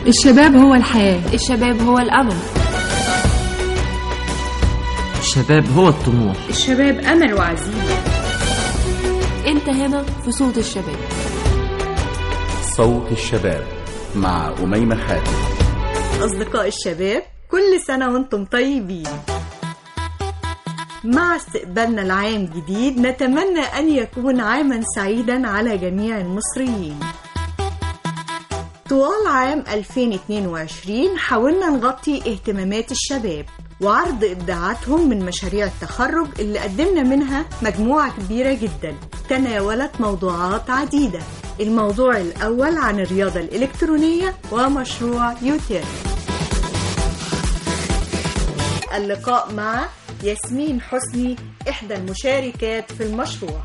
الشباب هو الحياة الشباب هو الأمل الشباب هو الطموح الشباب أمل وعزيمة أنت هنا في صوت الشباب صوت الشباب مع أميمة حاتم أصدقاء الشباب كل سنة وانتم طيبين مع استقبالنا العام جديد نتمنى أن يكون عاما سعيدا على جميع المصريين طوال عام 2022 حاولنا نغطي اهتمامات الشباب وعرض إبداعاتهم من مشاريع التخرج اللي قدمنا منها مجموعة كبيرة جدا تناولت موضوعات عديدة الموضوع الأول عن الرياضة الإلكترونية ومشروع يوتيرن اللقاء مع ياسمين حسني إحدى المشاركات في المشروع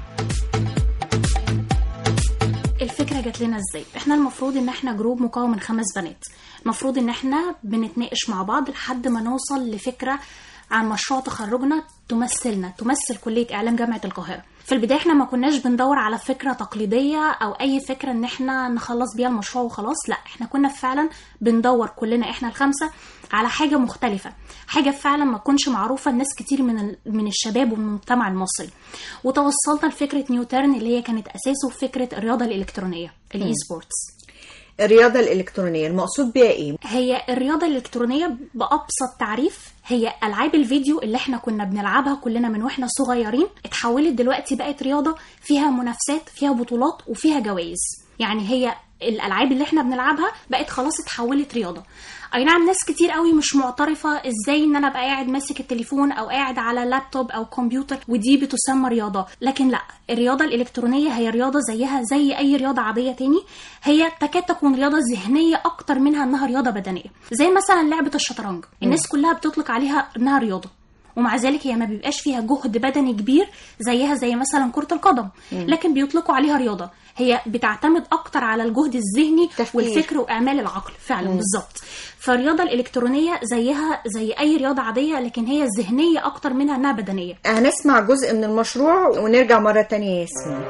الفكرة جات لنا ازاي احنا المفروض ان احنا جروب مكون من خمس بنات المفروض ان احنا بنتناقش مع بعض لحد ما نوصل لفكرة عن مشروع تخرجنا تمثلنا تمثل كلية اعلام جامعة القاهرة في البداية احنا ما كناش بندور على فكرة تقليدية او اي فكرة ان احنا نخلص بيها المشروع وخلاص لا احنا كنا فعلا بندور كلنا احنا الخمسة على حاجة مختلفة حاجة فعلا ما تكونش معروفة لناس كتير من ال- من الشباب ومن المجتمع المصري وتوصلنا لفكرة نيوترن اللي هي كانت اساسه فكرة الرياضة الالكترونية الاي سبورتس الرياضة الإلكترونية المقصود بها إيه؟ هي الرياضة الإلكترونية بأبسط تعريف هي ألعاب الفيديو اللي احنا كنا بنلعبها كلنا من واحنا صغيرين اتحولت دلوقتي بقت رياضة فيها منافسات فيها بطولات وفيها جوائز يعني هي الألعاب اللي احنا بنلعبها بقت خلاص اتحولت رياضة اي نعم ناس كتير قوي مش معترفة ازاي ان انا ابقى قاعد ماسك التليفون او قاعد على لابتوب او كمبيوتر ودي بتسمى رياضة لكن لا الرياضة الالكترونية هي رياضة زيها زي اي رياضة عادية تاني هي تكاد تكون رياضة ذهنية اكتر منها انها رياضة بدنية زي مثلا لعبة الشطرنج الناس كلها بتطلق عليها انها رياضة ومع ذلك هي ما بيبقاش فيها جهد بدني كبير زيها زي مثلا كرة القدم لكن بيطلقوا عليها رياضة هي بتعتمد اكتر على الجهد الذهني تفكير. والفكر واعمال العقل فعلا بالظبط فالرياضة الالكترونية زيها زي اي رياضة عادية لكن هي ذهنية اكتر منها انها بدنية هنسمع جزء من المشروع ونرجع مرة تانية يا ياسمين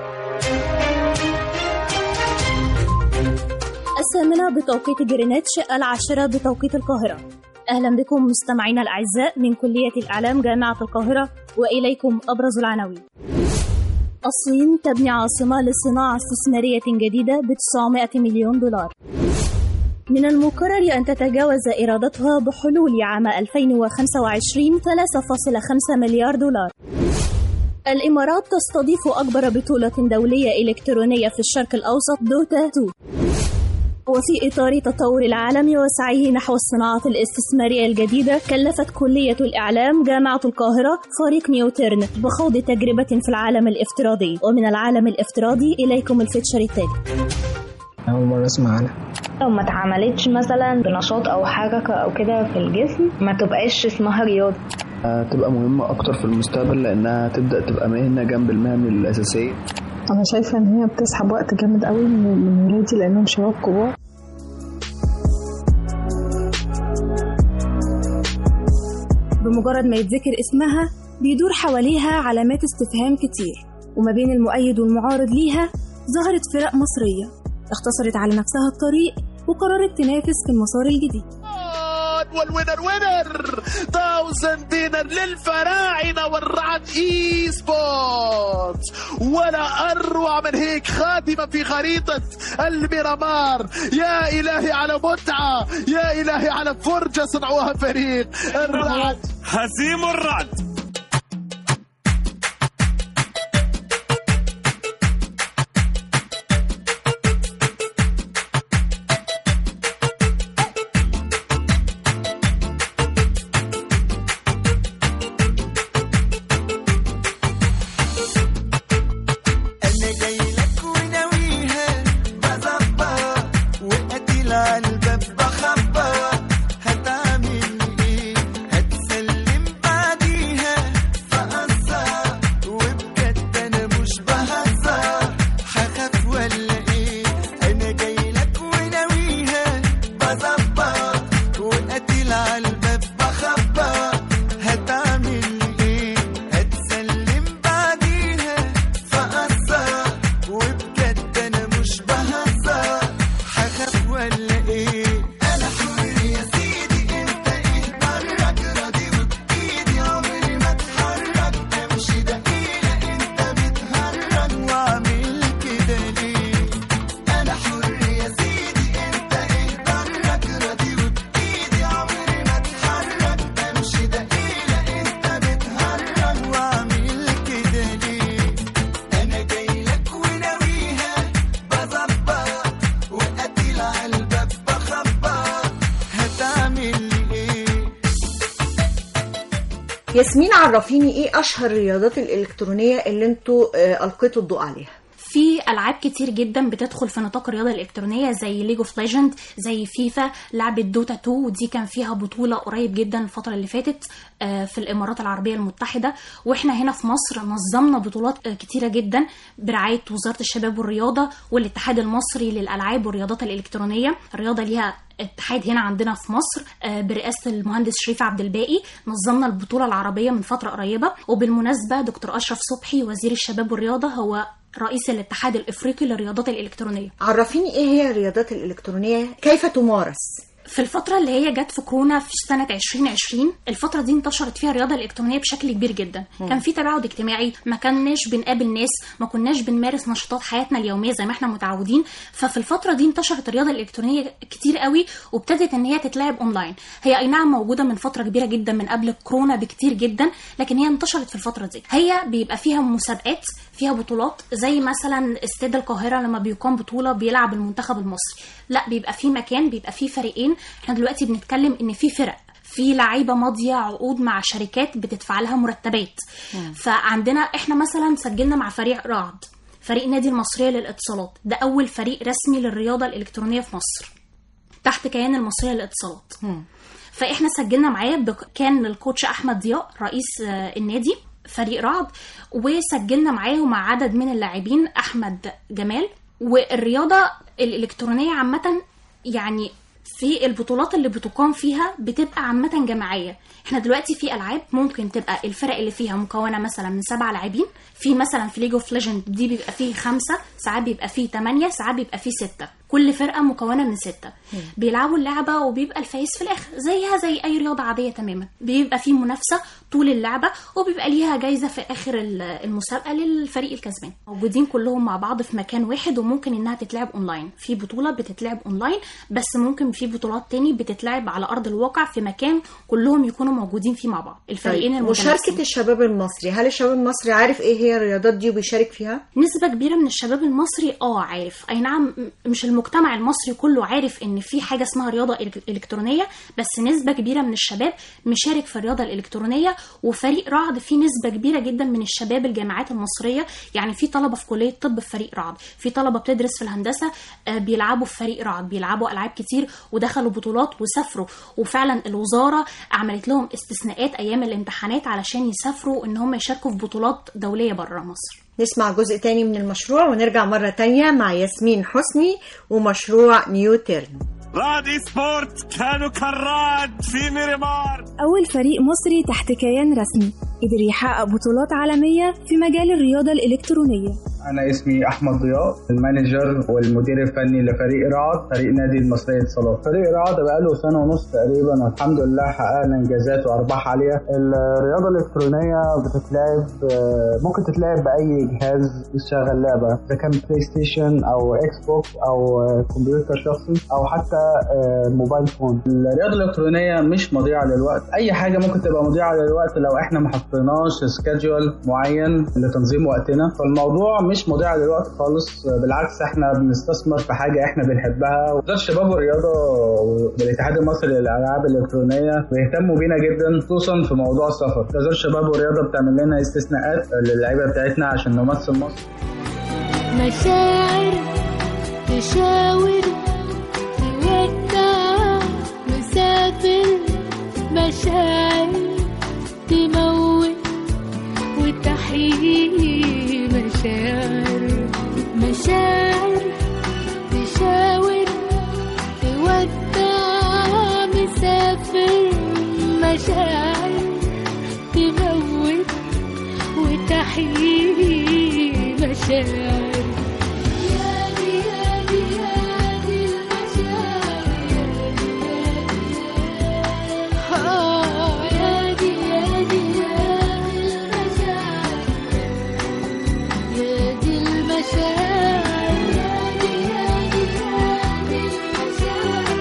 الثامنة بتوقيت جرينتش العاشرة بتوقيت القاهرة أهلا بكم مستمعينا الأعزاء من كلية الإعلام جامعة القاهرة وإليكم أبرز العناوين الصين تبني عاصمة لصناعة استثمارية جديدة ب 900 مليون دولار من المقرر أن تتجاوز إيراداتها بحلول عام 2025 3.5 مليار دولار الإمارات تستضيف أكبر بطولة دولية إلكترونية في الشرق الأوسط دوتا 2 وفي إطار تطور العالم وسعيه نحو الصناعة الاستثمارية الجديدة كلفت كلية الإعلام جامعة القاهرة فريق نيوترن بخوض تجربة في العالم الافتراضي ومن العالم الافتراضي إليكم الفيتشر التالي أول مرة أسمع عنها لو ما اتعملتش مثلا بنشاط او حركه او كده في الجسم ما تبقاش اسمها رياضه آه، تبقى مهمة أكتر في المستقبل لأنها تبدأ تبقى مهنة جنب المهن الأساسية انا شايفه ان هي بتسحب وقت جامد قوي من من ولادي لانهم شباب كبار بمجرد ما يتذكر اسمها بيدور حواليها علامات استفهام كتير وما بين المؤيد والمعارض ليها ظهرت فرق مصرية اختصرت على نفسها الطريق وقررت تنافس في المسار الجديد والوينر وينر 1000 دينار للفراعنه والرعد اي سبورت ولا اروع من هيك خادمه في خريطه الميرامار يا الهي على متعه يا الهي على فرجه صنعوها فريق الرعد هزيم الرعد انا جاي لك وناويها بظبط وقتل على الباب بخبط هتعمل ايه هتسلم بعديها فقصر وبجد انا مش بهزر هخاف ولا ايه انا جاي لك وناويها بظبط وقتل على الباب بخبط هتعمل ايه هتسلم بعديها فقصر وبجد انا مش بهزر هخاف ولا ايه انا ياسمين عرفيني ايه اشهر الرياضات الالكترونيه اللي انتوا آه، القيتوا الضوء عليها في العاب كتير جدا بتدخل في نطاق الرياضه الالكترونيه زي ليج اوف ليجند زي فيفا لعبه دوتا 2 ودي كان فيها بطوله قريب جدا الفتره اللي فاتت آه، في الامارات العربيه المتحده واحنا هنا في مصر نظمنا بطولات آه، كتيره جدا برعايه وزاره الشباب والرياضه والاتحاد المصري للالعاب والرياضات الالكترونيه الرياضه ليها اتحاد هنا عندنا في مصر آه، برئاسه المهندس شريف عبد الباقي نظمنا البطوله العربيه من فتره قريبه وبالمناسبه دكتور اشرف صبحي وزير الشباب والرياضه هو رئيس الاتحاد الافريقي للرياضات الالكترونيه عرفيني ايه هي الرياضات الالكترونيه كيف تمارس في الفترة اللي هي جت في كورونا في سنة 2020 الفترة دي انتشرت فيها الرياضة الإلكترونية بشكل كبير جدا مم. كان في تباعد اجتماعي ما كناش بنقابل ناس ما كناش بنمارس نشاطات حياتنا اليومية زي ما احنا متعودين ففي الفترة دي انتشرت الرياضة الإلكترونية كتير قوي وابتدت ان هي تتلعب اونلاين هي اي نعم موجودة من فترة كبيرة جدا من قبل الكورونا بكتير جدا لكن هي انتشرت في الفترة دي هي بيبقى فيها مسابقات فيها بطولات زي مثلا استاد القاهرة لما بيقام بطولة بيلعب المنتخب المصري لا بيبقى في مكان بيبقى فيه فريقين احنا دلوقتي بنتكلم ان في فرق في لعيبه ماضيه عقود مع شركات بتدفع لها مرتبات فعندنا احنا مثلا سجلنا مع فريق رعد فريق نادي المصريه للاتصالات ده اول فريق رسمي للرياضه الالكترونيه في مصر تحت كيان المصريه للاتصالات فاحنا سجلنا معاه بك- كان الكوتش احمد ضياء رئيس آه، النادي فريق رعد وسجلنا معاه مع عدد من اللاعبين احمد جمال والرياضه الالكترونيه عامه يعني في البطولات اللي بتقام فيها بتبقى عامة جماعية احنا دلوقتي في العاب ممكن تبقى الفرق اللي فيها مكونة مثلا من سبع لاعبين في مثلا في ليج اوف ليجند دي بيبقى فيه خمسة ساعات بيبقى فيه تمانية ساعات بيبقى فيه ستة كل فرقة مكونة من ستة بيلعبوا اللعبة وبيبقى الفايز في الآخر زيها زي أي رياضة عادية تماما بيبقى فيه منافسة طول اللعبة وبيبقى ليها جايزة في آخر ال- المسابقة للفريق الكسبان موجودين كلهم مع بعض في مكان واحد وممكن إنها تتلعب أونلاين في بطولة بتتلعب أونلاين بس ممكن في بطولات تاني بتتلعب على أرض الواقع في مكان كلهم يكونوا موجودين فيه مع بعض الفريقين طيب المتنافسين. مشاركه الشباب المصري هل الشباب المصري عارف ايه هي الرياضات دي وبيشارك فيها نسبة كبيرة من الشباب المصري اه عارف اي نعم م- مش المجتمع المصري كله عارف ان في حاجة اسمها رياضة إلك- الكترونية بس نسبة كبيرة من الشباب مشارك في الرياضة الالكترونية وفريق رعد فيه نسبة كبيرة جدا من الشباب الجامعات المصرية يعني في طلبة في كلية طب في فريق رعد في طلبة بتدرس في الهندسة آه، بيلعبوا في فريق رعد بيلعبوا العاب كتير ودخلوا بطولات وسافروا وفعلا الوزارة عملت لهم استثناءات ايام الامتحانات علشان يسافروا ان هم يشاركوا في بطولات دولية بره مصر نسمع جزء تاني من المشروع ونرجع مرة تانية مع ياسمين حسني ومشروع نيو تيرن راد اي سبورت كانوا كالراد في ميريمار أول فريق مصري تحت كيان رسمي قدر يحقق بطولات عالمية في مجال الرياضة الإلكترونية انا اسمي احمد ضياء المانجر والمدير الفني لفريق رعد فريق نادي المصريه للاتصالات فريق رعد بقاله سنه ونص تقريبا والحمد لله حققنا انجازات وارباح عاليه الرياضه الالكترونيه بتتلعب آه، ممكن تتلعب باي جهاز يشغل لعبه اذا كان بلاي ستيشن او اكس بوكس او آه، كمبيوتر شخصي او حتى آه، موبايل فون الرياضه الالكترونيه مش مضيعه للوقت اي حاجه ممكن تبقى مضيعه للوقت لو احنا ما حطيناش سكادجول معين لتنظيم وقتنا فالموضوع مش مضيع للوقت خالص بالعكس احنا بنستثمر في حاجه احنا بنحبها وزاره الشباب والرياضه والاتحاد المصري للالعاب الالكترونيه بيهتموا بينا جدا خصوصا في موضوع السفر وزاره الشباب والرياضه بتعمل لنا استثناءات للعيبه بتاعتنا عشان نمثل مصر مشاعر تشاور تودع مسافر مشاعر تموت وتحيي مشاعر مشاعر تشاور تودع مسافر مشاعر تموت وتحيي مشاعر يادي يادي يادي المشاعر يادي يادي يادي المشاعر يادي المشاعر يادي يادي يادي المشاعر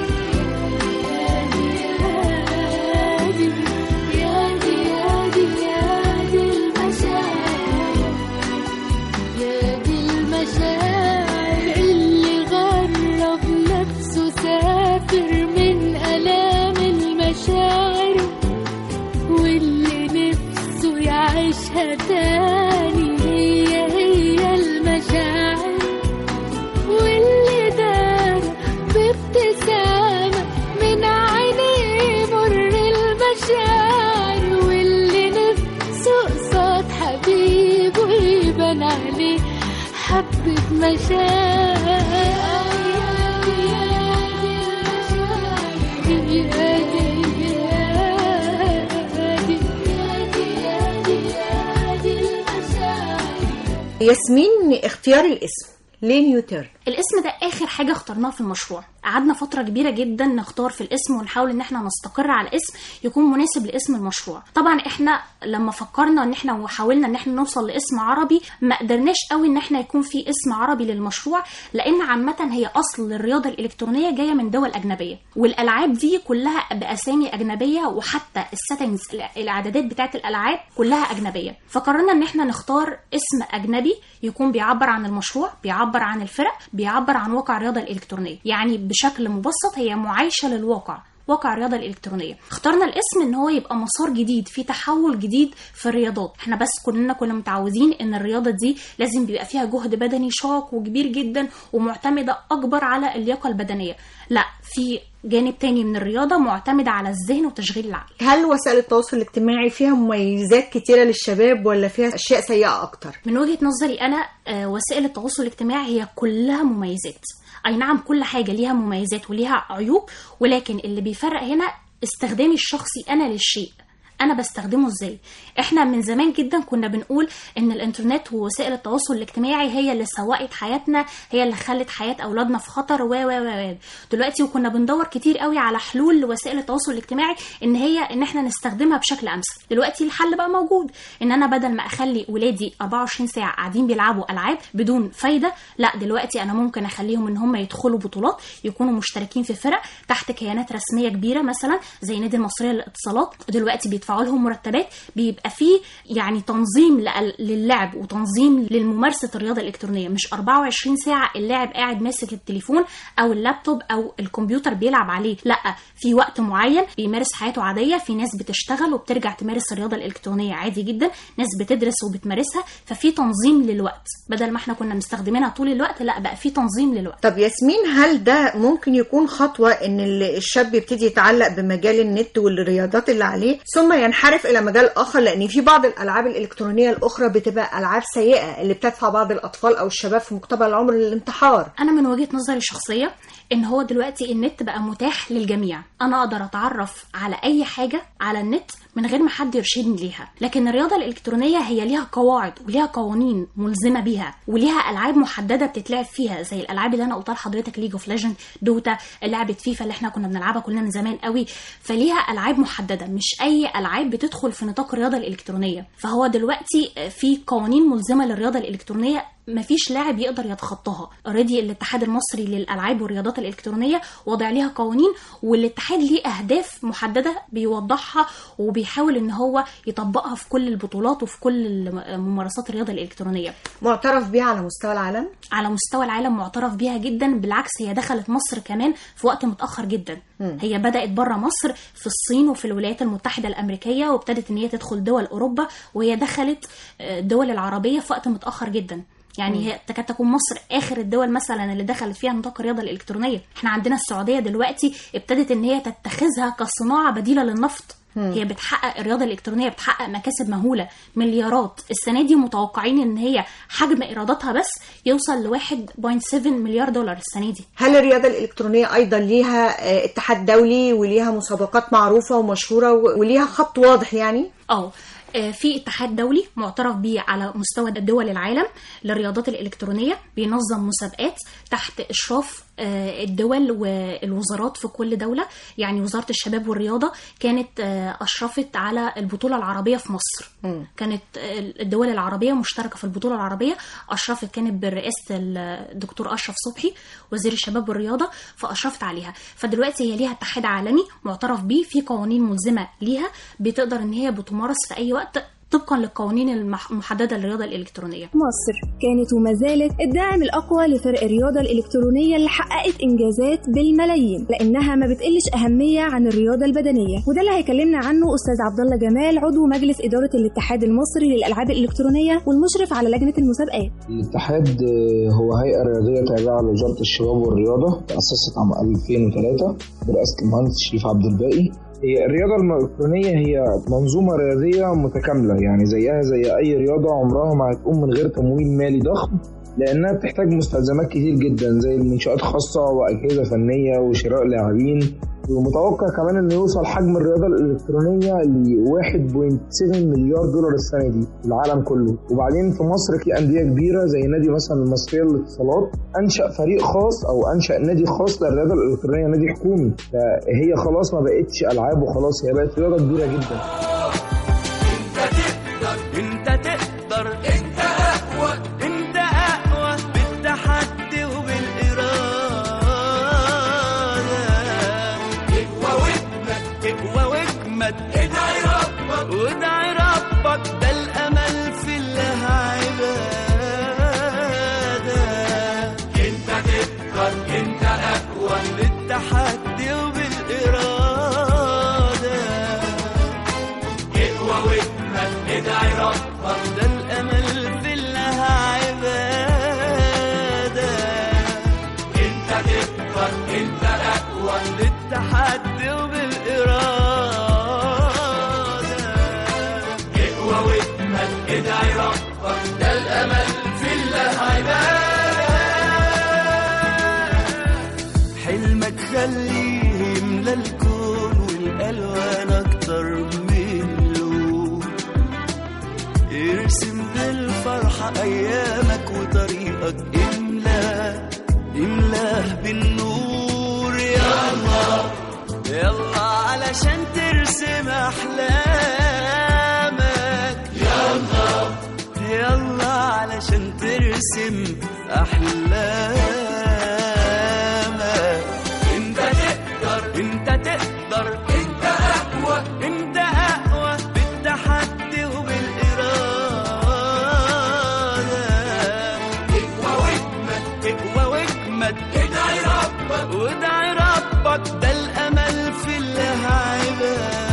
يادي يادي يادي يادي المشاعر يادي المشاعر عيونها تاني هي هي المشاعر واللي دار بابتسامة من عينيه مر المشاعر واللي نفسه قصاد حبيبه يبان عليه حبة مشاعر ياسمين اختيار الاسم ليه نيوترن الاسم ده اخر حاجه اخترناها في المشروع قعدنا فتره كبيره جدا نختار في الاسم ونحاول ان احنا نستقر على اسم يكون مناسب لاسم المشروع طبعا احنا لما فكرنا ان احنا وحاولنا ان احنا نوصل لاسم عربي ما قدرناش قوي ان احنا يكون في اسم عربي للمشروع لان عامه هي اصل الرياضه الالكترونيه جايه من دول اجنبيه والالعاب دي كلها باسامي اجنبيه وحتى السيتنجز الاعدادات بتاعه الالعاب كلها اجنبيه فقررنا ان احنا نختار اسم اجنبي يكون بيعبر عن المشروع بيعبر عن الفرق بيعبر عن واقع الرياضه الالكترونيه يعني بشكل مبسط هي معايشه للواقع واقع الرياضه الالكترونيه اخترنا الاسم ان هو يبقى مسار جديد في تحول جديد في الرياضات احنا بس كلنا كنا متعودين ان الرياضه دي لازم بيبقى فيها جهد بدني شاق وكبير جدا ومعتمده اكبر على اللياقه البدنيه لا في جانب تاني من الرياضه معتمد على الذهن وتشغيل العقل هل وسائل التواصل الاجتماعي فيها مميزات كتيرة للشباب ولا فيها أشياء سيئة أكتر؟ من وجهه نظري انا آه، وسائل التواصل الاجتماعي هي كلها مميزات اي نعم كل حاجه ليها مميزات وليها عيوب ولكن اللي بيفرق هنا استخدامي الشخصي انا للشيء انا بستخدمه ازاي احنا من زمان جدا كنا بنقول ان الانترنت ووسائل التواصل الاجتماعي هي اللي سوقت حياتنا هي اللي خلت حياه اولادنا في خطر و و و دلوقتي وكنا بندور كتير قوي على حلول لوسائل التواصل الاجتماعي ان هي ان احنا نستخدمها بشكل امثل دلوقتي الحل بقى موجود ان انا بدل ما اخلي ولادي 24 ساعه قاعدين بيلعبوا العاب بدون فايده لا دلوقتي انا ممكن اخليهم ان هم يدخلوا بطولات يكونوا مشتركين في فرق تحت كيانات رسميه كبيره مثلا زي نادي المصريه للاتصالات دلوقتي بيدفعوا لهم مرتبات بيبقى فيه يعني تنظيم لل- للعب وتنظيم للممارسه الرياضه الالكترونيه مش 24 ساعه اللاعب قاعد ماسك التليفون او اللابتوب او الكمبيوتر بيلعب عليه لا في وقت معين بيمارس حياته عاديه في ناس بتشتغل وبترجع تمارس الرياضه الالكترونيه عادي جدا ناس بتدرس وبتمارسها ففي تنظيم للوقت بدل ما احنا كنا مستخدمينها طول الوقت لا بقى في تنظيم للوقت طب ياسمين هل ده ممكن يكون خطوة ان ال- الشاب يبتدي يتعلق بمجال النت والرياضات اللي عليه ثم ينحرف الى مجال اخر لان في بعض الالعاب الالكترونية الاخرى بتبقى العاب سيئة اللي بتدفع بعض الاطفال او الشباب في مقتبل العمر للانتحار انا من وجهه نظري الشخصيه ان هو دلوقتي النت بقى متاح للجميع انا اقدر اتعرف على اي حاجه على النت من غير ما حد يرشدني ليها لكن الرياضه الالكترونيه هي ليها قواعد وليها قوانين ملزمه بيها وليها العاب محدده بتتلعب فيها زي الالعاب اللي انا قلتها لحضرتك ليج اوف ليجند دوتا لعبه فيفا اللي احنا كنا بنلعبها كلنا من زمان قوي فليها العاب محدده مش اي العاب بتدخل في نطاق الرياضه الالكترونيه فهو دلوقتي في قوانين ملزمه للرياضه الالكترونيه مفيش لاعب يقدر يتخطاها اوريدي الاتحاد المصري للالعاب والرياضات الالكترونيه وضع ليها قوانين والاتحاد ليه اهداف محدده بيوضحها وبيحاول ان هو يطبقها في كل البطولات وفي كل الم- ممارسات الرياضه الالكترونيه معترف بيها على مستوى العالم على مستوى العالم معترف بيها جدا بالعكس هي دخلت مصر كمان في وقت متاخر جدا مم. هي بدات بره مصر في الصين وفي الولايات المتحده الامريكيه وابتدت ان هي تدخل دول اوروبا وهي دخلت آه، الدول العربيه في وقت متاخر جدا يعني مم. هي تكاد تكون مصر اخر الدول مثلا اللي دخلت فيها نطاق الرياضه الالكترونيه احنا عندنا السعوديه دلوقتي ابتدت ان هي تتخذها كصناعه بديله للنفط مم. هي بتحقق الرياضه الالكترونيه بتحقق مكاسب مهوله مليارات السنه دي متوقعين ان هي حجم ايراداتها بس يوصل ل 1.7 مليار دولار السنه دي هل الرياضة الإلكترونية أيضا ليها آه، اتحاد دولي وليها مسابقات معروفة ومشهورة و- وليها خط واضح يعني؟ اه آه، في اتحاد دولي معترف بيه على مستوى دول العالم للرياضات الإلكترونية بينظم مسابقات تحت إشراف آه، الدول والوزارات في كل دولة يعني وزارة الشباب والرياضة كانت آه، أشرفت على البطولة العربية في مصر كانت آه، الدول العربية مشتركة في البطولة العربية أشرفت كانت برئاسة الدكتور أشرف صبحي وزير الشباب والرياضة فأشرفت عليها فدلوقتي هي ليها اتحاد عالمي معترف بيه في قوانين ملزمة ليها بتقدر إن هي بتمارس في أي وقت طبقا للقوانين المح- المحدده للرياضه الالكترونيه مصر كانت وما زالت الداعم الأقوى لفرق الرياضة الإلكترونية اللي حققت إنجازات بالملايين لأنها ما بتقلش أهمية عن الرياضة البدنية وده اللي هيكلمنا عنه أستاذ عبد الله جمال عضو مجلس إدارة الاتحاد المصري للألعاب الإلكترونية والمشرف على لجنة المسابقات الاتحاد آه، هو هيئة رياضية تابعة لوزارة الشباب والرياضة تأسست عام 2003 برئاسة المهندس شريف عبد الباقي هي الرياضة الإلكترونية هي منظومة رياضية متكاملة يعني زيها زي أي رياضة عمرها ما هتقوم من غير تمويل مالي ضخم لأنها بتحتاج مستلزمات كتير جدا زي المنشآت خاصة وأجهزة فنية وشراء لاعبين ومتوقع كمان انه يوصل حجم الرياضه الالكترونيه ل 1.7 مليار دولار السنه دي في العالم كله وبعدين في مصر في انديه كبيره زي نادي مثلا المصريه للاتصالات انشا فريق خاص او انشا نادي خاص للرياضه الالكترونيه نادي حكومي فهي خلاص ما بقتش العاب وخلاص هي بقت رياضه كبيره جدا انت تقدر انت اقوى انت اقوى بالتحدي وبالاراده اقوى واجمد اقوى واجمد ادعي ربك وادعي ربك ده الامل في الله عباده انت تقدر انت اقوى بالتحدي وبالاراده اقوى واجمد ادعي ربك ده الامل في الله عباده انت تقدر انت اقوى للتحدي وبالاراده اقوى واجمد ادعي ربك ده الامل في الله عباده حلمك خليه يملى الكون والالوان اكتر من لون ارسم بالفرحة أيامك وطريقك املاه املاه بالنور يلا يلا علشان ترسم أحلامك يلا يلا علشان ترسم أحلامك انت تقدر انت تقدر انت أقوى انت أقوى بالتحدي وبالإرادة اقوى واجمد اقوى واجمد ادعي ربك وادعي ربك ده الأمل في الله عباده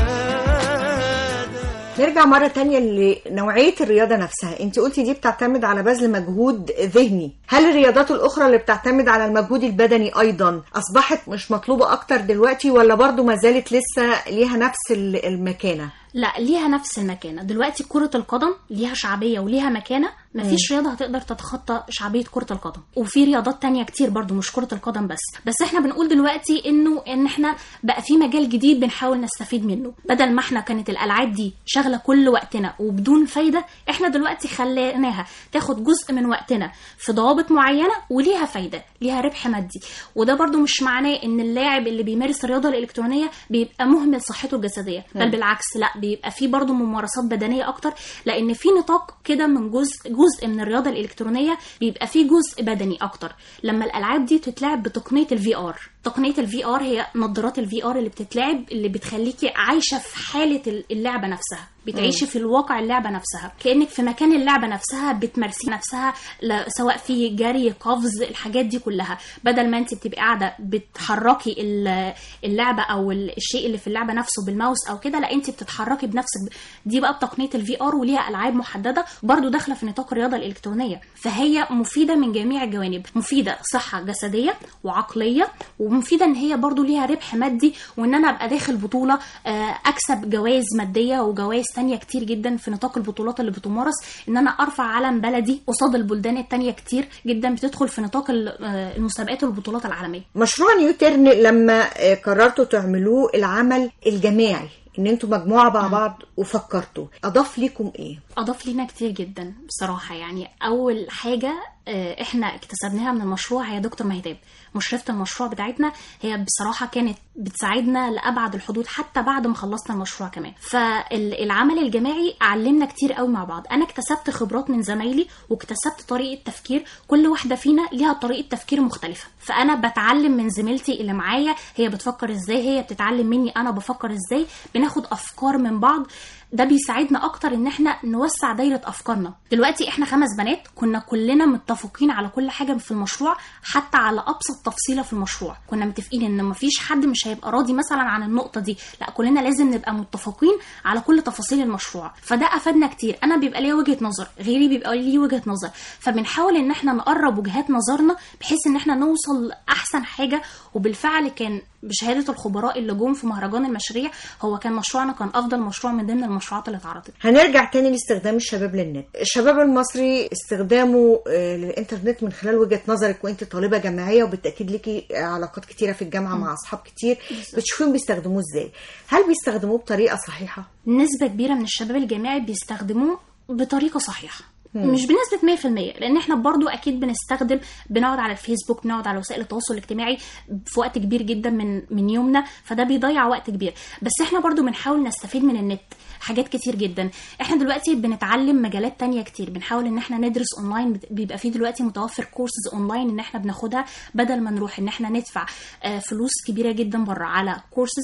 نرجع مرة تانية لنوعية الرياضة نفسها انت قلتي دي بتعتمد على بذل مجهود ذهني هل الرياضات الأخرى اللي بتعتمد على المجهود البدني أيضا أصبحت مش مطلوبة أكتر دلوقتي ولا برضو ما زالت لسه ليها نفس ال- المكانة لا ليها نفس المكانه دلوقتي كره القدم ليها شعبيه وليها مكانه مفيش رياضه هتقدر تتخطى شعبيه كره القدم وفي رياضات تانية كتير برضو مش كره القدم بس بس احنا بنقول دلوقتي انه ان احنا بقى في مجال جديد بنحاول نستفيد منه بدل ما احنا كانت الالعاب دي شاغله كل وقتنا وبدون فايده احنا دلوقتي خليناها تاخد جزء من وقتنا في ضوابط معينه وليها فايده ليها ربح مادي وده برضو مش معناه ان اللاعب اللي بيمارس الرياضه الالكترونيه بيبقى مهمل صحته الجسديه بل مم. بالعكس لا بيبقى في برضو ممارسات بدنيه اكتر لان في نطاق كده من جزء جزء من الرياضه الالكترونيه بيبقى فيه جزء بدني اكتر لما الالعاب دي تتلعب بتقنيه الفي ار تقنيه الفي ار هي نظارات الفي ار اللي بتتلعب اللي بتخليكي عايشه في حاله اللعبه نفسها بتعيشي في الواقع اللعبه نفسها كانك في مكان اللعبه نفسها بتمارسي نفسها ل- سواء في جري قفز الحاجات دي كلها بدل ما انت بتبقي قاعده بتحركي ال- اللعبه او ال- الشيء اللي في اللعبه نفسه بالماوس او كده لا انت بتتحركي بنفسك دي بقى بتقنيه الفي ار وليها العاب محدده برضو داخله في نطاق الرياضه الالكترونيه فهي مفيده من جميع الجوانب مفيده صحه جسديه وعقليه ومفيده ان هي برضو ليها ربح مادي وان انا ابقى داخل بطوله آه، اكسب جوائز ماديه وجوائز تانية كتير جدا في نطاق البطولات اللي بتمارس ان انا ارفع علم بلدي قصاد البلدان التانية كتير جدا بتدخل في نطاق ال- آه، المسابقات والبطولات العالميه مشروع نيوترن لما آه، قررتوا تعملوه العمل الجماعي ان انتوا مجموعة مع بعض وفكرتوا اضاف لكم ايه اضاف لينا كتير جدا بصراحه يعني اول حاجه آه، احنا اكتسبناها من المشروع هي دكتور مهتاب مشرفه المشروع بتاعتنا هي بصراحه كانت بتساعدنا لابعد الحدود حتى بعد ما خلصنا المشروع كمان فالعمل الجماعي علمنا كتير قوي مع بعض انا اكتسبت خبرات من زمايلي واكتسبت طريقه تفكير كل واحده فينا ليها طريقه تفكير مختلفه فانا بتعلم من زميلتي اللي معايا هي بتفكر ازاي هي بتتعلم مني انا بفكر ازاي بناخد افكار من بعض ده بيساعدنا اكتر ان احنا نوسع دايره افكارنا دلوقتي احنا خمس بنات كنا كلنا متفقين على كل حاجه في المشروع حتى على ابسط تفصيله في المشروع كنا متفقين ان مفيش حد مش هيبقى راضي مثلا عن النقطه دي لا كلنا لازم نبقى متفقين على كل تفاصيل المشروع فده افادنا كتير انا بيبقى ليا وجهه نظر غيري بيبقى ليه وجهه نظر فبنحاول ان احنا نقرب وجهات نظرنا بحيث ان احنا نوصل لاحسن حاجه وبالفعل كان بشهاده الخبراء اللي جم في مهرجان المشاريع هو كان مشروعنا كان افضل مشروع من ضمن المشروعات اللي اتعرضت هنرجع تاني لاستخدام الشباب للنت الشباب المصري استخدامه آه، للإنترنت من خلال وجهة نظرك وانت طالبة جامعية وبالتأكيد ليكي علاقات كتيرة في الجامعة مع أصحاب كتير بتشوفين بيستخدموه ازاي هل بيستخدموه بطريقة صحيحة؟ نسبة كبيرة من الشباب الجامعي بيستخدموه بطريقة صحيحة مم. مش بنسبة 100% لأن احنا برضو أكيد بنستخدم بنقعد على الفيسبوك بنقعد على وسائل التواصل الاجتماعي في وقت كبير جدا من من يومنا فده بيضيع وقت كبير بس احنا برضو بنحاول نستفيد من النت حاجات كتير جدا احنا دلوقتي بنتعلم مجالات تانية كتير بنحاول ان احنا ندرس اونلاين بت- بيبقى فيه دلوقتي متوفر كورسز اونلاين ان احنا بناخدها بدل ما نروح ان احنا ندفع آه، فلوس كبيره جدا بره على كورسز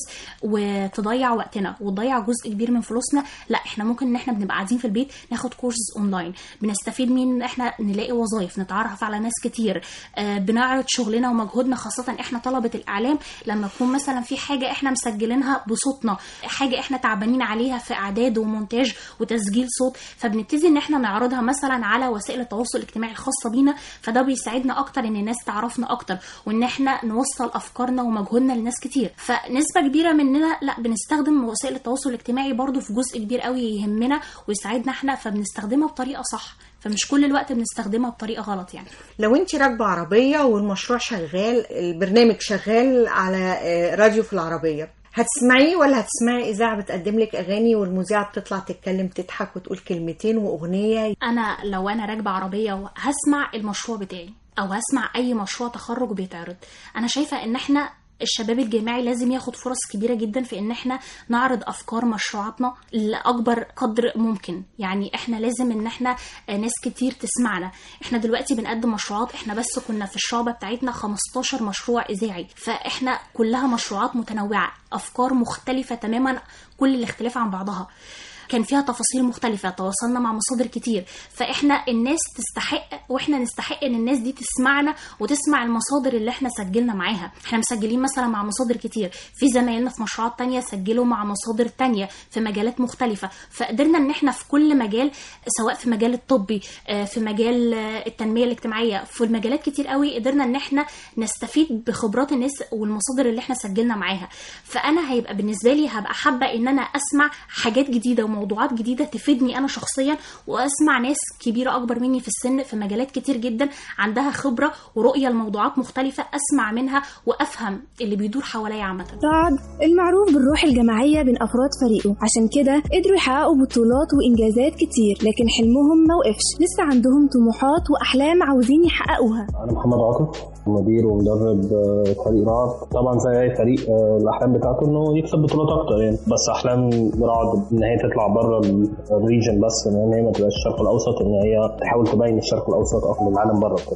وتضيع وقتنا وتضيع جزء كبير من فلوسنا لا احنا ممكن ان احنا بنبقى قاعدين في البيت ناخد كورسز اونلاين بنستفيد من ان احنا نلاقي وظائف نتعرف على ناس كتير آه، بنعرض شغلنا ومجهودنا خاصه احنا طلبه الاعلام لما يكون مثلا في حاجه احنا مسجلينها بصوتنا حاجه احنا تعبانين عليها في اعداد ومونتاج وتسجيل صوت فبنبتدي ان احنا نعرضها مثلا على وسائل التواصل الاجتماعي الخاصه بينا فده بيساعدنا اكتر ان الناس تعرفنا اكتر وان احنا نوصل افكارنا ومجهودنا لناس كتير فنسبه كبيره مننا لا بنستخدم وسائل التواصل الاجتماعي برضو في جزء كبير قوي يهمنا ويساعدنا احنا فبنستخدمها بطريقه صح فمش كل الوقت بنستخدمها بطريقه غلط يعني لو انت راكبة عربية والمشروع شغال البرنامج شغال على آه، راديو في العربية هتسمعيه ولا هتسمعي إذاعة بتقدم لك أغاني والمذيعة بتطلع تتكلم تضحك وتقول كلمتين وأغنية انا لو انا راكبه عربيه وهسمع المشروع بتاعي او هسمع اي مشروع تخرج بيتعرض انا شايفه ان احنا الشباب الجامعي لازم ياخد فرص كبيره جدا في ان احنا نعرض افكار مشروعاتنا لاكبر قدر ممكن يعني احنا لازم ان احنا آه، ناس كتير تسمعنا احنا دلوقتي بنقدم مشروعات احنا بس كنا في الشعبه بتاعتنا 15 مشروع اذاعي فاحنا كلها مشروعات متنوعه افكار مختلفه تماما كل الاختلاف عن بعضها كان فيها تفاصيل مختلفة تواصلنا مع مصادر كتير فإحنا الناس تستحق وإحنا نستحق إن الناس دي تسمعنا وتسمع المصادر اللي إحنا سجلنا معاها إحنا مسجلين مثلا مع مصادر كتير في زمايلنا في مشروعات تانية سجلوا مع مصادر تانية في مجالات مختلفة فقدرنا إن إحنا في كل مجال سواء في مجال الطبي آه، في مجال آه، التنمية الاجتماعية في المجالات كتير قوي قدرنا إن إحنا نستفيد بخبرات الناس والمصادر اللي إحنا سجلنا معاها فأنا هيبقى بالنسبة لي هبقى حابة إن أنا أسمع حاجات جديدة وموضوعات جديدة تفيدني أنا شخصيا وأسمع ناس كبيرة أكبر مني في السن في مجالات كتير جدا عندها خبرة ورؤية لموضوعات مختلفة أسمع منها وأفهم اللي بيدور حواليا عامة رعد المعروف بالروح الجماعية بين أفراد فريقه عشان كده قدروا يحققوا بطولات وإنجازات كتير لكن حلمهم ما وقفش لسه عندهم طموحات وأحلام عاوزين يحققوها انا محمد عاطف مدير ومدرب آه، فريق رعد طبعا زي اي فريق آه، الاحلام بتاعته انه يكسب بطولات اكتر يعني بس احلام رعد ان هي تطلع بره ال- الريجن بس ان هي ما تبقاش الشرق الاوسط ان هي تحاول تبين الشرق الاوسط اكتر للعالم بره كده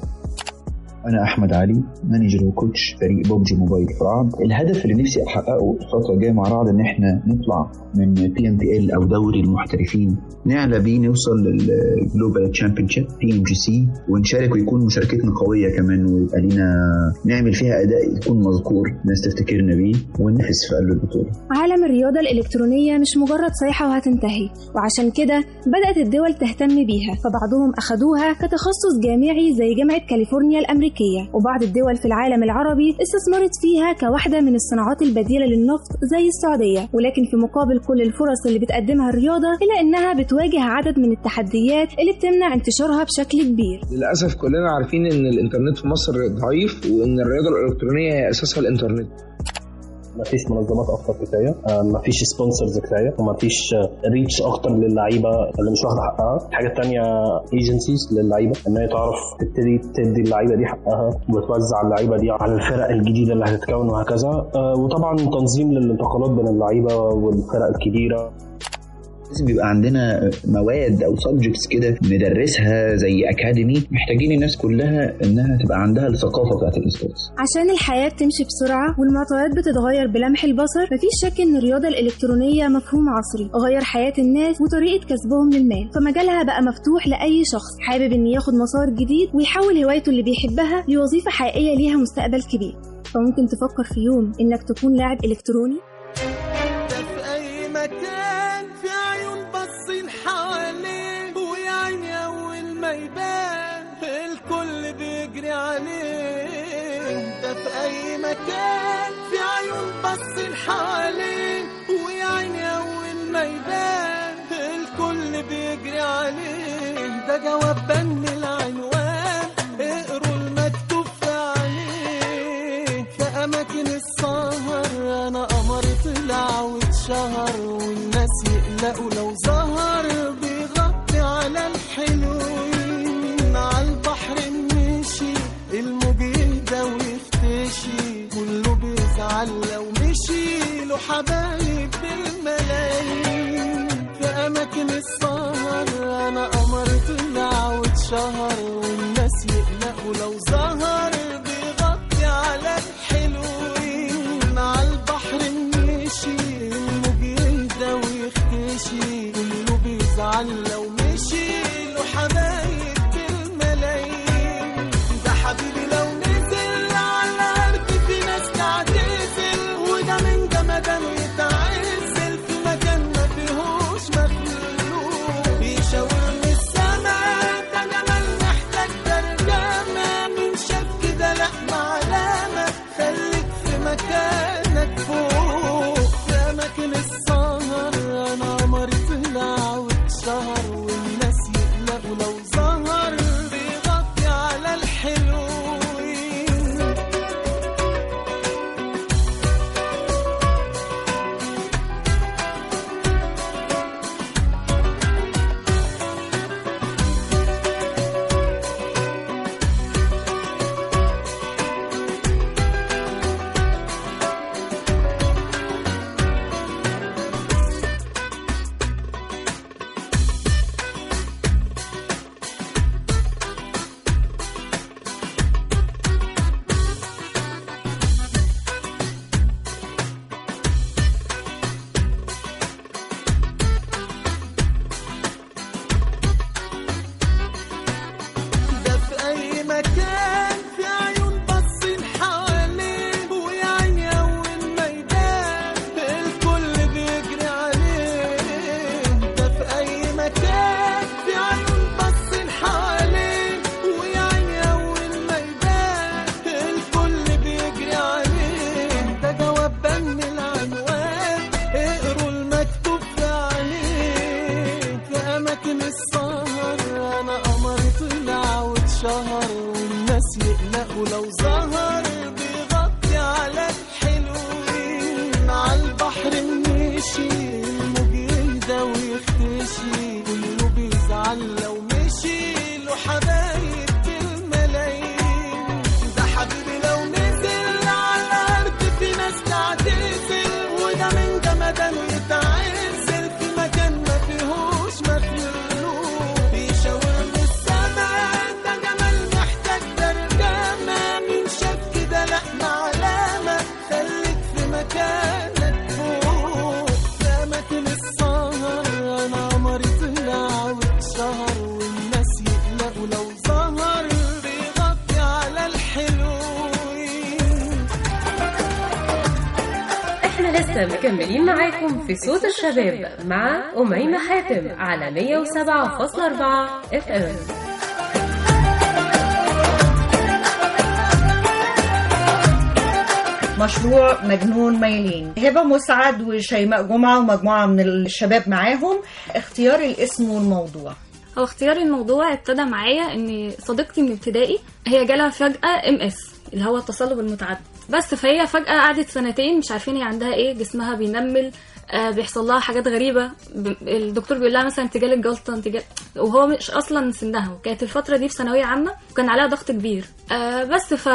أنا أحمد علي مانجر وكوتش فريق بوبجي موبايل في رعد الهدف اللي نفسي أحققه الفترة الجاية مع رعد إن إحنا نطلع من بي ام بي ال أو دوري المحترفين نعلى بيه نوصل للجلوبال تشامبيونشيب بي ام جي سي ونشارك ويكون مشاركتنا قوية كمان ويبقى لينا نعمل فيها أداء يكون مذكور الناس تفتكرنا بيه وننافس في قلب البطولة عالم الرياضة الإلكترونية مش مجرد صيحة وهتنتهي وعشان كده بدأت الدول تهتم بيها فبعضهم أخدوها كتخصص جامعي زي جامعة كاليفورنيا الأمريكية وبعض الدول في العالم العربي استثمرت فيها كواحدة من الصناعات البديلة للنفط زي السعودية ولكن في مقابل كل الفرص اللي بتقدمها الرياضة إلا إنها بتواجه عدد من التحديات اللي بتمنع انتشارها بشكل كبير للاسف كلنا عارفين ان الانترنت في مصر ضعيف وان الرياضه الالكترونيه هي اساسها الانترنت مفيش منظمات اكتر كفايه آه، مفيش سبونسرز كفايه ومفيش ريتش اكتر للعيبه اللي مش واخده حقها الحاجه الثانيه ايجنسيز للعيبه ان هي تعرف تبتدي تدي اللعيبه دي حقها وتوزع اللعيبه دي على الفرق الجديده اللي هتتكون وهكذا آه، وطبعا تنظيم للانتقالات بين اللعيبه والفرق الكبيره لازم يبقى عندنا مواد او سبجكتس كده ندرسها زي اكاديمي محتاجين الناس كلها انها تبقى عندها الثقافه بتاعت الاستاتس عشان الحياة بتمشي بسرعة والمعطيات بتتغير بلمح البصر مفيش شك إن الرياضة الإلكترونية مفهوم عصري غير حياة الناس وطريقة كسبهم للمال فمجالها بقى مفتوح لأي شخص حابب إن ياخد مسار جديد ويحول هوايته اللي بيحبها لوظيفة حقيقية ليها مستقبل كبير فممكن تفكر في يوم إنك تكون لاعب إلكتروني في أي مكان في عيون باصين حواليه ويا عيني أول ما يبان الكل بيجري عليه ده في أي مكان في عيون باصين حواليه ويا عيني أول ما يبان الكل بيجري عليه ده جواب بن العنوان اقروا المكتوب في عليه في أماكن السهر أنا قمر طلع واتشهر والناس يقلقوا لو ظهر بيغطي على الحلوين على البحر مشي الموج يهدى ويختشي كله بيزعل لو مشي له حبايب بالملايين في أماكن السهر أنا قمر طلع واتشهر والناس يقلقوا لو ظهر بيغطي على الحلوين على البحر مشي الموج يهدى ويختشي كله بيزعل لو مشي له حبايب بالملايين ده حبيبي لو نزل على الأرض في ناس تعتزل وده من جمدان يتعزل في مكان ما فيهوش مخلوق بيشاور من السما ده جمال محتاج ترجمة من شاف كده لا معلمة خليك في مكانك فوق في أماكن السهر أنا قمر طلع واتشهر والناس يقلقوا لو ظهر بيغطي على الحلوين ده في أي مكان في عيون باصين حواليه ويا عيني أول ما يبان الكل بيجري عليه ده في أي مكان في عيون باصين حواليه ويا عيني أول ما يبان الكل بيجري عليه ده جواب بن العنوان اقروا المكتوب في عليه في أماكن السهر أنا قمر طلع واتشهر والناس يقلقوا لو ظهر بيغطي على الحلوين على البحر مشي الموج يهدى ويختشي كله بيزعل لو مشي له حبايب بالملايين ده حبيبي لو نزل على الأرض في ناس تعتزل وده من جمدان يتعزل في مكان ما فيهوش مخلوق بيشاور من السما ده جمال محتاج ترجمة من شاف كده لا معلمة خليك في مكانك فوق في أماكن السهر أنا قمر طلع واتشهر والناس يقلقوا لو ظهر بيغطي على الحلوين احنا لسه مكملين معاكم في صوت الشباب مع أميمة حاتم على 107.4 اف ام مشروع مجنون ميلين هبة مسعد وشيماء جمعة ومجموعة من الشباب معاهم اختيار الاسم والموضوع هو اختيار الموضوع ابتدى معايا ان صديقتي من ابتدائي هي جالها فجأة ام اس اللي هو التصلب المتعدد بس فهي فجاه قعدت سنتين مش عارفين هي عندها ايه جسمها بينمل آه بيحصل لها حاجات غريبه ب- الدكتور بيقول لها مثلا انت جالك جلطه انت جال... وهو مش اصلا سنها وكانت الفتره دي في ثانويه عامه وكان عليها ضغط كبير آه بس ف...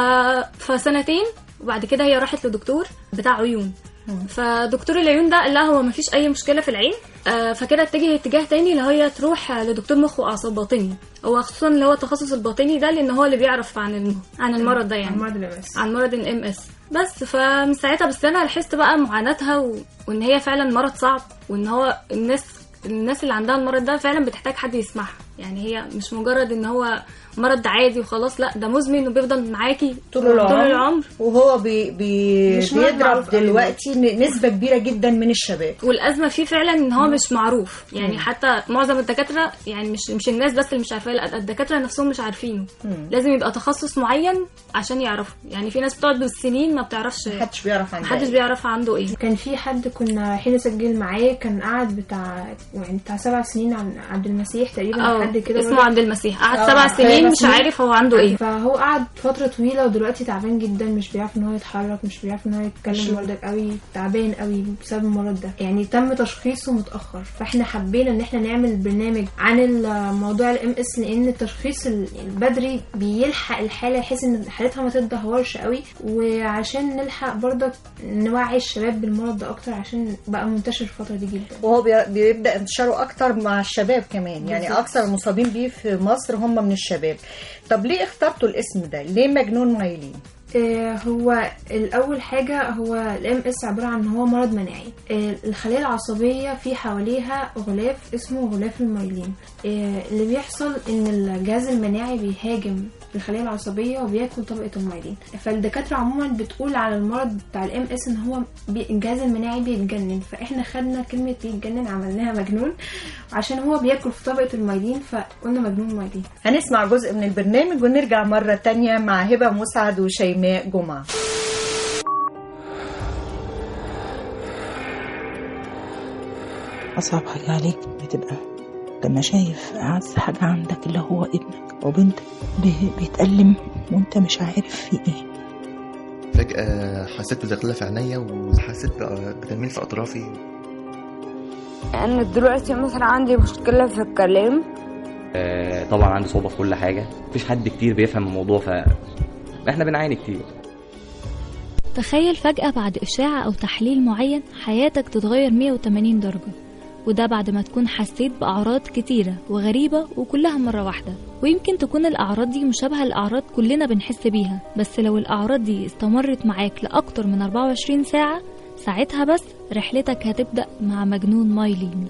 فسنتين وبعد كده هي راحت لدكتور بتاع عيون فدكتور العيون ده قال لها هو مفيش اي مشكله في العين آه، فكده اتجه اتجاه تاني اللي هي تروح آه، لدكتور مخ واعصاب باطني هو خصوصا اللي هو التخصص الباطني ده لان هو اللي بيعرف عن الم... عن المرض ده يعني عن مرض الMS. عن مرض الام اس بس فمن ساعتها بس انا لاحظت بقى معاناتها و... وان هي فعلا مرض صعب وان هو الناس الناس اللي عندها المرض ده فعلا بتحتاج حد يسمعها يعني هي مش مجرد ان هو مرض عادي وخلاص لا ده مزمن وبيفضل معاكي طول العمر, طول العمر. وهو بي بي مش مرض بيضرب معروف أوي. دلوقتي ن- نسبة كبيرة جدا من الشباب والازمه فيه فعلا ان هو مش معروف يعني مم. حتى معظم الدكاتره يعني مش مش الناس بس اللي مش عارفاه لا الدكاتره نفسهم مش عارفينه مم. لازم يبقى تخصص معين عشان يعرفوا يعني في ناس بتقعد بالسنين ما بتعرفش محدش بيعرف عنده محدش إيه. بيعرف عنده ايه كان في حد كنا رايحين نسجل معاه كان قعد بتاع يعني بتاع سبع سنين عن عبد المسيح تقريبا اه حد كده اسمه برضه. عبد المسيح قعد آه، سبع سنين مش سنين. عارف هو عنده ايه فهو قعد فتره طويله ودلوقتي تعبان جدا مش بيعرف ان هو يتحرك مش بيعرف ان هو يتكلم برضك قوي تعبان قوي بسبب المرض ده يعني تم تشخيصه متاخر فاحنا حبينا ان احنا نعمل برنامج عن الموضوع الام اس لان التشخيص البدري بيلحق الحاله بحيث ان حالتها ما تتدهورش قوي وعشان نلحق برضك نوعي الشباب بالمرض ده اكتر عشان بقى منتشر الفتره دي جدا وهو بي- بيبدا انتشاره اكتر مع الشباب كمان يعني بالظبط. اكثر المصابين بيه في مصر هم من الشباب طب ليه اخترتوا الاسم ده ليه مجنون مايلين آه، هو الاول حاجه هو الام اس عباره عن ان هو مرض مناعي آه، الخلايا العصبيه في حواليها غلاف اسمه غلاف المايلين آه، اللي بيحصل ان الجهاز المناعي بيهاجم الخلايا العصبيه وبياكل طبقه المايلين فالدكاتره عموما بتقول على المرض بتاع الام اس ان هو بي- الجهاز المناعي بيتجنن فاحنا خدنا كلمه بيتجنن عملناها مجنون عشان هو بياكل في طبقه المايلين فقلنا مجنون مايلين هنسمع جزء من البرنامج ونرجع مرة تانية مع هبة مسعد وشيماء جمعة أصعب حاجة عليك بتبقى لما شايف أعز حاجة عندك اللي هو ابنك أو بنتك بي- بيتألم وأنت مش عارف في إيه فجأة حسيت بزغللة في عينيا وحسيت بقى- بتنميل في أطرافي أنا دلوقتي مثلا عندي مشكلة في الكلام آه، طبعا عنده صعوبة في كل حاجة مفيش حد كتير بيفهم الموضوع ف احنا بنعاني كتير تخيل فجأة بعد إشاعة أو تحليل معين حياتك تتغير 180 درجة وده بعد ما تكون حسيت بأعراض كتيرة وغريبة وكلها مرة واحدة ويمكن تكون الأعراض دي مشابهة لأعراض كلنا بنحس بيها بس لو الأعراض دي استمرت معاك لأكتر من 24 ساعة ساعتها بس رحلتك هتبدأ مع مجنون مايلين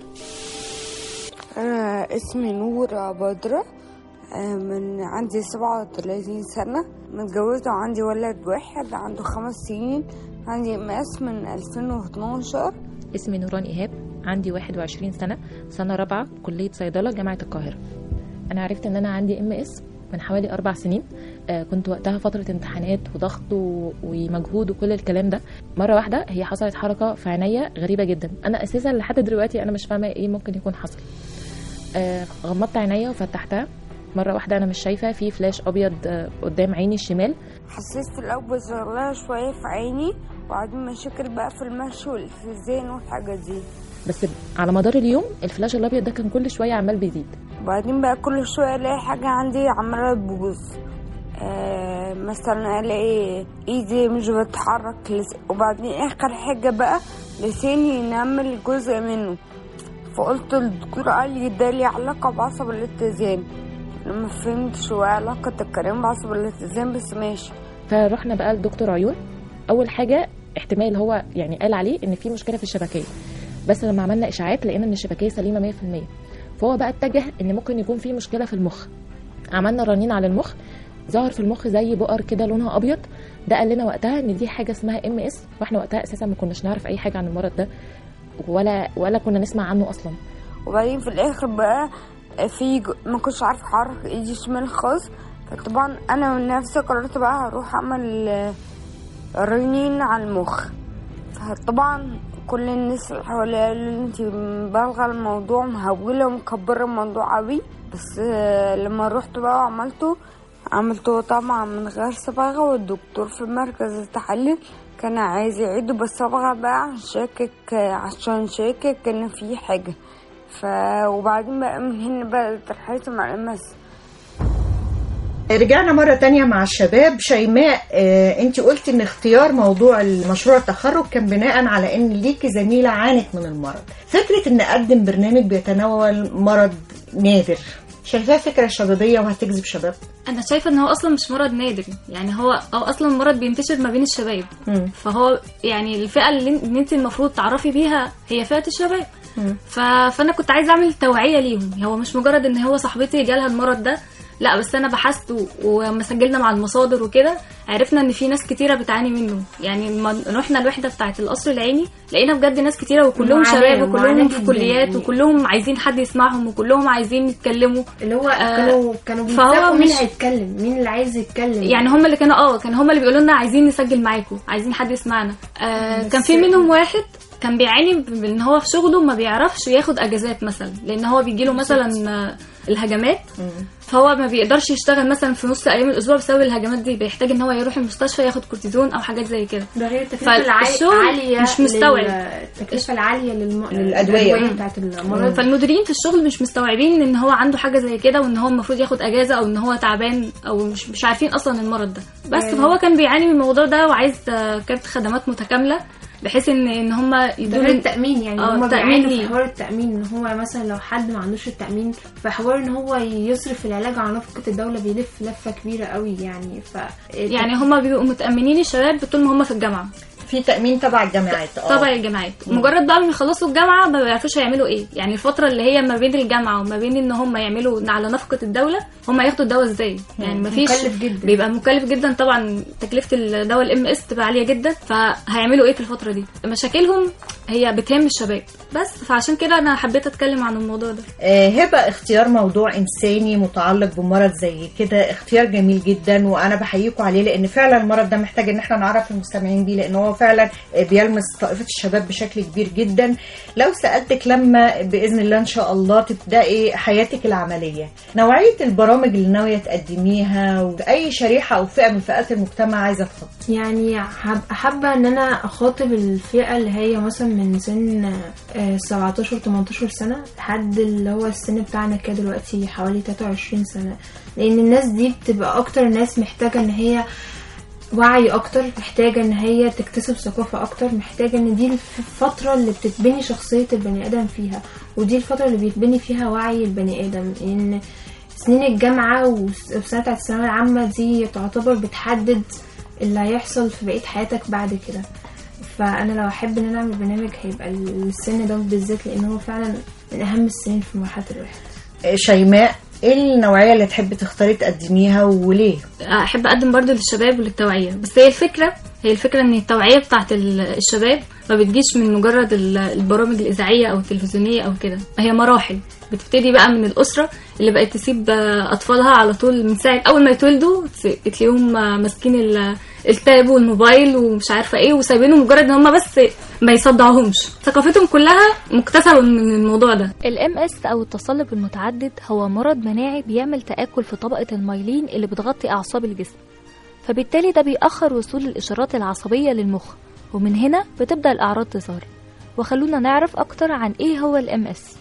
أنا اسمي نور بدرة آه، من عندي سبعة وتلاتين سنة متجوزة وعندي ولد واحد عنده خمس سنين عندي مقاس من ألفين واتناشر اسمي نوران إيهاب عندي 21 سنة سنة رابعة كلية صيدلة جامعة القاهرة أنا عرفت إن أنا عندي ام اس من حوالي أربع سنين آه كنت وقتها فترة امتحانات وضغط و... ومجهود وكل الكلام ده مرة واحدة هي حصلت حركة في عينيا غريبة جدا أنا أساسا لحد دلوقتي أنا مش فاهمة إيه ممكن يكون حصل آه غمضت عينيا وفتحتها مرة واحدة أنا مش شايفة في فلاش أبيض آه قدام عيني الشمال حسيت في الأول بزغلها شوية في عيني وبعدين مشاكل بقى في المشي والاتزان والحاجات دي بس على مدار اليوم الفلاش الأبيض ده كان كل شوية عمال بيزيد وبعدين بقى كل شوية ألاقي حاجة عندي عمالة تبوظ آه مثلا ألاقي إيدي مش بتحرك لس... وبعدين آخر حاجة بقى لساني ينمل جزء منه فقلت للدكتور قال لي ده ليه علاقة بعصب الاتزان لما فهمت شوية علاقة الكلام بعصب الاتزان بس ماشي فرحنا بقى لدكتور عيون اول حاجه احتمال هو يعني قال عليه ان في مشكله في الشبكيه بس لما عملنا اشاعات لقينا ان الشبكيه سليمه 100% فهو بقى اتجه ان ممكن يكون في مشكله في المخ عملنا رنين على المخ ظهر في المخ زي بؤر كده لونها ابيض ده قال لنا وقتها ان دي حاجه اسمها ام اس واحنا وقتها اساسا ما كناش نعرف اي حاجه عن المرض ده ولا ولا كنا نسمع عنه اصلا وبعدين في الآخر بقى في ج... ما كنتش عارفة أحرك إيدي شمال خالص فطبعا أنا من نفسي قررت بقى هروح أعمل آه، رنين على المخ فطبعا كل الناس اللي حواليا قالوا لي انتي بالغة الموضوع مهولة ومكبرة الموضوع قوي بس آه، لما روحت بقى وعملته عملته طبعا من غير صبغة والدكتور في مركز التحليل كان عايز يعيده بالصبغة بقى عشان شاكك عشان شاكك ان في حاجة ف وبعدين بقى من هنا بدأت رحلتي مع الامس رجعنا مرة تانية مع الشباب شيماء آه، انت قلت ان اختيار موضوع المشروع التخرج كان بناء على ان ليكي زميلة عانت من المرض فكرة ان اقدم برنامج بيتناول مرض نادر شايفاها فكرة شبابية وهتجذب شباب انا شايفه ان هو اصلا مش مرض نادر يعني هو او اصلا مرض بينتشر ما بين الشباب مم. فهو يعني الفئه اللي اللي انت المفروض تعرفي بيها هي فئه الشباب مم. ف... فانا كنت عايزه اعمل توعيه ليهم هو مش مجرد ان هو صاحبتي جالها المرض ده لا بس انا بحثت و- وما سجلنا مع المصادر وكده عرفنا ان في ناس كتيره بتعاني منه يعني لما رحنا الوحده بتاعه القصر العيني لقينا بجد ناس كتيره وكلهم معاناة- شباب وكلهم معاناة في جداً كليات يعني. وكلهم عايزين حد يسمعهم وكلهم عايزين يتكلموا اللي هو آه، كانوا كانوا فهو بيتفقوا مين مش- هيتكلم مين اللي عايز يتكلم يعني هم اللي كانوا اه كان هم اللي بيقولوا لنا عايزين نسجل معاكم عايزين حد يسمعنا آه بس- كان في منهم واحد كان بيعاني بان هو في شغله ما بيعرفش ياخد اجازات مثلا لان هو بيجيله مثلا آه، الهجمات فهو ما بيقدرش يشتغل مثلا في نص ايام الاسبوع بسبب الهجمات دي بيحتاج ان هو يروح المستشفى ياخد كورتيزون او حاجات زي كده ده غير التكلفة فالشغل العالية مش مستوعب لل- التكلفة العالية للم... للأدوية. للأدوية بتاعت المرض فالمديرين في الشغل مش مستوعبين ان هو عنده حاجه زي كده وان هو المفروض ياخد اجازه او ان هو تعبان او مش مش عارفين اصلا المرض ده بس أيوة. فهو كان بيعاني من الموضوع ده وعايز آه، كارت خدمات متكامله بحيث ان ان هم ده غير التأمين يعني اه هما التأمين بيعانوا في ليه. حوار التأمين ان هو مثلا لو حد ما عندوش التأمين فحوار ان هو يصرف العلاج على نفقة الدولة بيلف لفة كبيرة قوي يعني ف يعني هم بيبقوا متامنين الشباب طول ما هم في الجامعه في تأمين تبع الجامعات اه طبعا الجامعات مجرد بقى ما يخلصوا الجامعه ما بيعرفوش هيعملوا ايه يعني الفتره اللي هي ما بين الجامعه وما بين ان هم يعملوا على نفقه الدوله هم ياخدوا الدواء ازاي يعني ما فيش مكلف جدا. بيبقى مكلف جدا طبعا تكلفه الدواء الام اس تبقى عاليه جدا فهيعملوا ايه في الفتره دي مشاكلهم هي بتهم الشباب بس فعشان كده انا حبيت اتكلم عن الموضوع ده آه، هبة اختيار موضوع إنساني متعلق بمرض زي كده اختيار جميل جدا وأنا بحييكم عليه لأن فعلا المرض ده محتاج إن احنا نعرف المستمعين بيه لأن هو فعلا آه، بيلمس طائفة الشباب بشكل كبير جدا لو سألتك لما بإذن الله إن شاء الله تبدأي حياتك العملية نوعية البرامج اللي ناوية تقدميها وأي شريحة أو فئة من فئات المجتمع عايزة تخطي يعني حب- حابة ان انا اخاطب الفئة اللي هي مثلا من سن آه، 17 18 سنة لحد اللي هو السن بتاعنا كده دلوقتي حوالي 23 سنة لان الناس دي بتبقى اكتر ناس محتاجة ان هي وعي اكتر محتاجة ان هي تكتسب ثقافة اكتر محتاجة ان دي الفترة اللي بتتبني شخصية البني ادم فيها ودي الفترة اللي بيتبني فيها وعي البني ادم ان سنين الجامعة والسنة بتاعت الثانوية العامة دي تعتبر بتحدد اللي هيحصل في بقية حياتك بعد كده فأنا لو أحب إن أنا أعمل برنامج هيبقى السن ده بالذات لأن هو فعلا من أهم السنين في مرحلة الواحد آه، شيماء إيه النوعية اللي تحبي تختاري تقدميها وليه؟ احب اقدم برضو للشباب وللتوعيه بس هي الفكره هي الفكره ان التوعيه بتاعت ال- الشباب ما بتجيش من مجرد ال- البرامج الاذاعيه او التلفزيونيه او كده هي مراحل بتبتدي بقى من الاسره اللي بقت تسيب آه، اطفالها على طول من ساعه اول ما يتولدوا ت- تلاقيهم آه، ماسكين ال- التاب والموبايل ومش عارفه ايه وسايبينه مجرد ان هم بس ما يصدعوهمش ثقافتهم كلها مكتسبه من الموضوع ده الام اس او التصلب المتعدد هو مرض مناعي بيعمل تآكل في طبقة الميلين اللي بتغطي أعصاب الجسم فبالتالي ده بيأخر وصول الإشارات العصبية للمخ ومن هنا بتبدأ الأعراض تظهر وخلونا نعرف أكتر عن إيه هو الام اس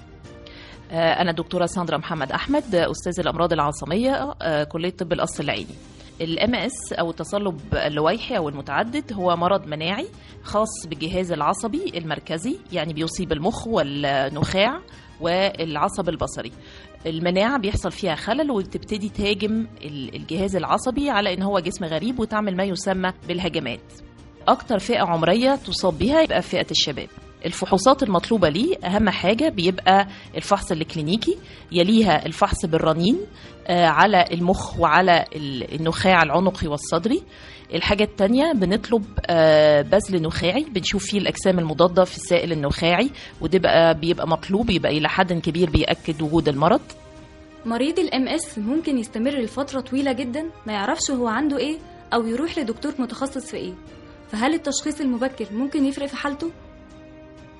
آه، أنا دكتورة ساندرا محمد أحمد آه، أستاذ الأمراض العصبية آه، كلية طب القصر العيني الام اس او التصلب اللويحي او المتعدد هو مرض مناعي خاص بالجهاز العصبي المركزي يعني بيصيب المخ والنخاع والعصب البصري المناعة بيحصل فيها خلل وتبتدي تهاجم ال- الجهاز العصبي على ان هو جسم غريب وتعمل ما يسمى بالهجمات اكتر فئة عمرية تصاب بها يبقى فئة الشباب الفحوصات المطلوبة ليه أهم حاجة بيبقى الفحص الكلينيكي يليها الفحص بالرنين آه، على المخ وعلى ال- النخاع العنقي والصدري الحاجة التانية بنطلب آه، بذل نخاعي بنشوف فيه الأجسام المضادة في السائل النخاعي وده بقى بيبقى مطلوب يبقى إلى حد كبير بيأكد وجود المرض مريض الام اس ممكن يستمر لفترة طويلة جدا ما يعرفش هو عنده ايه او يروح لدكتور متخصص في ايه فهل التشخيص المبكر ممكن يفرق في حالته؟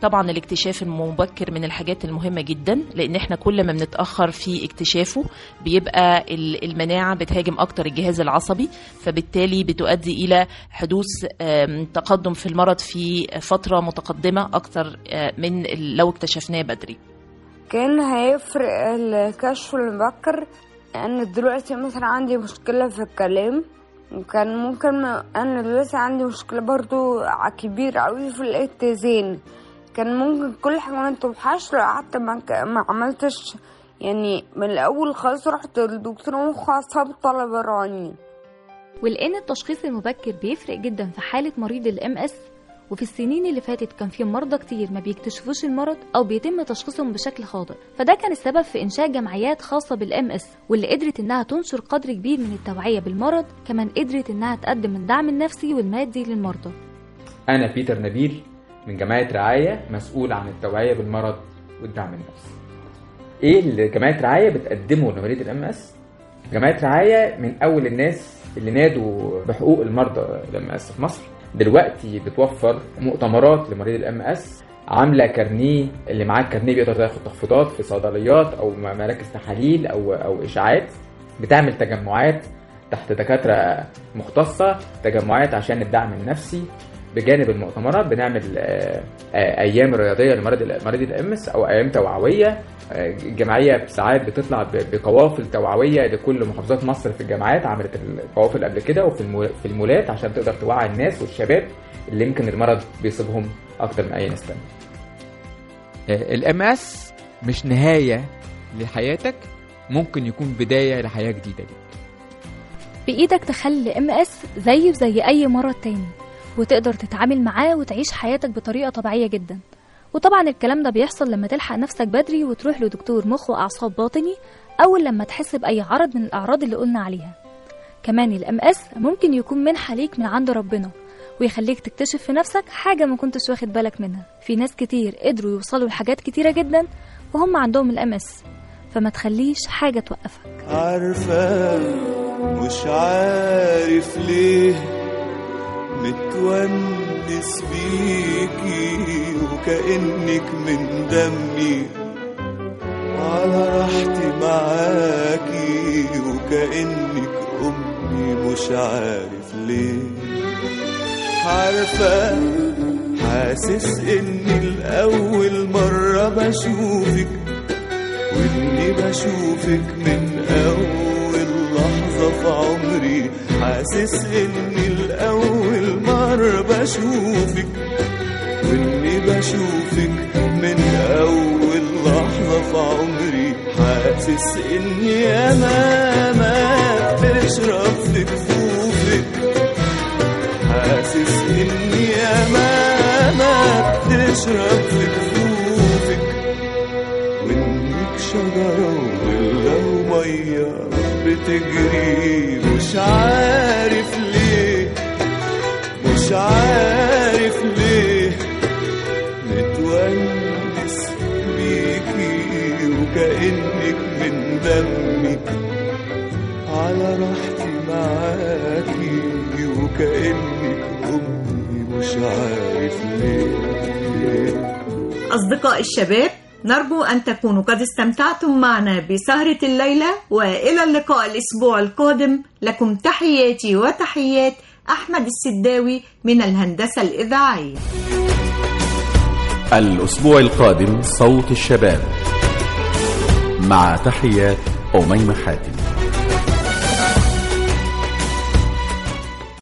طبعا الاكتشاف المبكر من الحاجات المهمة جدا لأن احنا كل ما بنتأخر في اكتشافه بيبقى ال- المناعة بتهاجم أكتر الجهاز العصبي فبالتالي بتؤدي إلى حدوث آم، تقدم في المرض في فترة متقدمة أكتر آه، من ال- لو اكتشفناه بدري كان هيفرق الكشف المبكر ان دلوقتي مثلا عندي مشكلة في الكلام وكان ممكن انا دلوقتي عندي مشكلة برضو ع- كبيرة اوي في الاتزان كان ممكن كل حاجة ما توحش لو قعدت ما, ك- ما عملتش يعني من الاول خالص رحت للدكتور مخ اعصاب طلبة راني ولأن التشخيص المبكر بيفرق جدا في حالة مريض الام اس وفي السنين اللي فاتت كان في مرضى كتير ما بيكتشفوش المرض او بيتم تشخيصهم بشكل خاطئ فده كان السبب في انشاء جمعيات خاصه بالام اس واللي قدرت انها تنشر قدر كبير من التوعيه بالمرض كمان قدرت انها تقدم الدعم النفسي والمادي للمرضى أنا بيتر نبيل من جمعية رعاية مسؤول عن التوعية بالمرض والدعم النفسي. إيه اللي جمعية رعاية بتقدمه لمريض الام اس؟ جمعية رعاية من أول الناس اللي نادوا بحقوق المرضى الام اس في مصر. دلوقتي بتوفر مؤتمرات لمريض الام اس عامله كارنيه اللي معاه الكارنيه بيقدر ياخد تخفيضات في صيدليات او مراكز تحاليل او او اشاعات بتعمل تجمعات تحت دكاتره مختصه تجمعات عشان الدعم النفسي بجانب المؤتمرات بنعمل آه، آه، ايام رياضيه لمريض مريض الامس او ايام توعويه آه، الجمعيه ساعات بتطلع ب- بقوافل توعويه لكل محافظات مصر في الجامعات عملت القوافل قبل كده وفي المو- في المولات عشان تقدر توعي الناس والشباب اللي يمكن المرض بيصيبهم اكتر من اي ناس تانية الام اس مش نهايه لحياتك ممكن يكون بدايه لحياه جديده ليك بإيدك تخلي ام اس زيه زي أي مرض تاني وتقدر تتعامل معاه وتعيش حياتك بطريقة طبيعية جدا وطبعا الكلام ده بيحصل لما تلحق نفسك بدري وتروح لدكتور مخ وأعصاب باطني أول لما تحس بأي عرض من الأعراض اللي قلنا عليها كمان الام اس ممكن يكون منحة ليك من عند ربنا ويخليك تكتشف في نفسك حاجة ما كنتش واخد بالك منها في ناس كتير قدروا يوصلوا لحاجات كتيرة جدا وهم عندهم الام اس فما تخليش حاجة توقفك عارفة مش عارف ليه متونس بيكي وكأنك من دمي على راحتي معاكي وكأنك أمي مش عارف ليه عارفة حاسس إني الأول مرة بشوفك وإني بشوفك من أول لحظة في عمري حاسس إني الأول مرة بشوفك وإني بشوفك من أول لحظة في عمري حاسس إني ياما بتشرب في كفوفك حاسس إني ياما بتشرب في كفوفك وإنك شجرة ولا ومية بتجري مش عارف ليه مش عارف ليه متونس بيكي وكأنك من دمي على راحتي معاكي وكأنك أمي مش عارف ليه أصدقاء الشباب نرجو أن تكونوا قد استمتعتم معنا بسهرة الليلة وإلى اللقاء الأسبوع القادم لكم تحياتي وتحيات أحمد السداوي من الهندسة الإذاعية الأسبوع القادم صوت الشباب مع تحيات أميمة حاتم